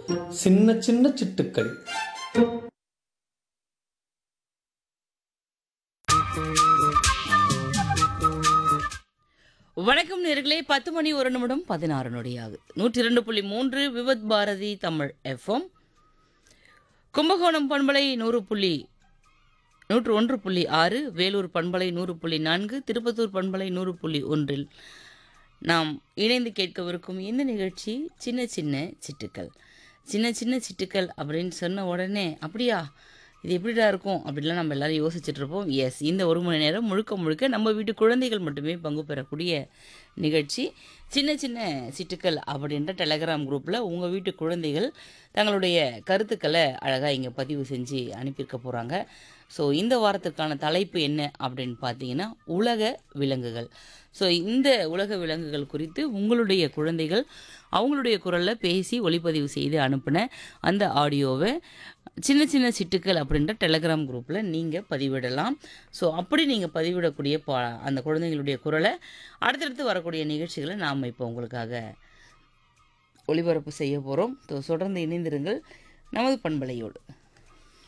சின்ன சின்ன சிட்டுக்கள் வணக்கம் நேர்களே பத்து மணி ஒரு நிமிடம் பதினாறு நொடியாகுது நூற்றி இரண்டு புள்ளி மூன்று விவத் பாரதி தமிழ் எஃப்எம் கும்பகோணம் பண்பலை நூறு புள்ளி நூற்று ஒன்று புள்ளி ஆறு வேலூர் பண்பலை நூறு புள்ளி நான்கு திருப்பத்தூர் பண்பலை நூறு புள்ளி ஒன்றில் நாம் இணைந்து கேட்கவிருக்கும் இந்த நிகழ்ச்சி சின்ன சின்ன சிட்டுக்கள் சின்ன சின்ன சிட்டுக்கள் அப்படின்னு சொன்ன உடனே அப்படியா இது எப்படிடா இருக்கும் அப்படிலாம் நம்ம எல்லாரும் யோசிச்சுட்டு இருப்போம் எஸ் இந்த ஒரு மணி நேரம் முழுக்க முழுக்க நம்ம வீட்டு குழந்தைகள் மட்டுமே பங்கு பெறக்கூடிய நிகழ்ச்சி சின்ன சின்ன சிட்டுக்கள் அப்படின்ற டெலகிராம் குரூப்பில் உங்கள் வீட்டு குழந்தைகள் தங்களுடைய கருத்துக்களை அழகாக இங்கே பதிவு செஞ்சு அனுப்பியிருக்க போகிறாங்க ஸோ இந்த வாரத்துக்கான தலைப்பு என்ன அப்படின்னு பார்த்தீங்கன்னா உலக விலங்குகள் ஸோ இந்த உலக விலங்குகள் குறித்து உங்களுடைய குழந்தைகள் அவங்களுடைய குரலில் பேசி ஒளிப்பதிவு செய்து அனுப்பின அந்த ஆடியோவை சின்ன சின்ன சிட்டுக்கள் அப்படின்ற டெலகிராம் குரூப்பில் நீங்கள் பதிவிடலாம் ஸோ அப்படி நீங்கள் பதிவிடக்கூடிய பா அந்த குழந்தைங்களுடைய குரலை அடுத்தடுத்து வரக்கூடிய நிகழ்ச்சிகளை நாம் இப்போ உங்களுக்காக ஒளிபரப்பு செய்ய போகிறோம் ஸோ தொடர்ந்து இணைந்திருங்கள் நமது பண்பலையோடு